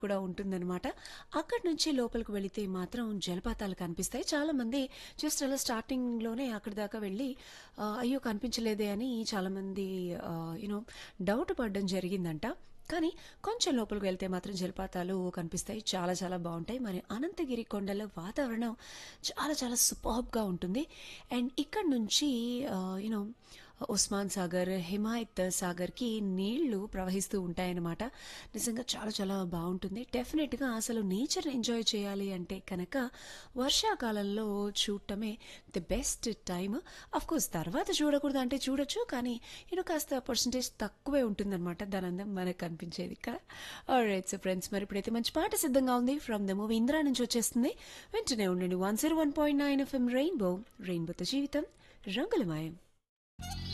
కూడా ఉంటుందనమాట. అక్కడి నుంచి లోపలికి వెళితే మాత్రం జలపాతాలు కనిపిస్తాయి. చాలామంది జస్ట్ అలా స్టార్టింగ్‌లోనే అక్కడి దాకా వెళ్ళి ఆహ్, అయ్యో! కనిపించలేదే అని చాలామంది ఆహ్, యూ నో డౌట్ పడడం జరిగిందంట. కానీ కొంచెం లోపలికి వెళ్తే మాత్రం జలపాతాలు కనిపిస్తాయి. చాలా చాలా బావుంటాయి. మరి అనంతగిరి కొండలో వాతావరణం చాలా చాలా సూపర్బ్‌గా ఉంటుంది. అండ్ ఇక్కడి నుంచి ah, you know Osman Sagar, Himayat సాగర్‌కి నీళ్లు ప్రవహిస్తూ ఉంటాయన్నమాట. నిజంగా చాలా చాలా బావుంటుంది. డెఫినిట్‌గా అసలు నేచర్‌ని ఎంజాయ్ చేయాలి అంటే కనుక వర్షాకాలంలో చూడటమే ది బెస్ట్ టైమ్. ఆఫ్‌కోర్స్ తర్వాత చూడకూడదు అంటే చూడొచ్చు. కానీ యూ నో కాస్త పర్సెంటేజ్ తక్కువే ఉంటుందన్నమాట. దాని అందం మనకు కనిపించేది కదా! ఆల్రైట్. సో ఫ్రెండ్స్ మరి ఇప్పుడైతే మంచి పాట సిద్ధంగా ఉంది. ఫ్రమ్ ద మూవీ 'ఇంద్ర' నుంచి వచ్చేస్తుంది. వింటూనే ఉండండి 101.9 ఎఫ్ఎం రెయిన్బో. రెయిన్బోతో జీవితం రంగులమయం.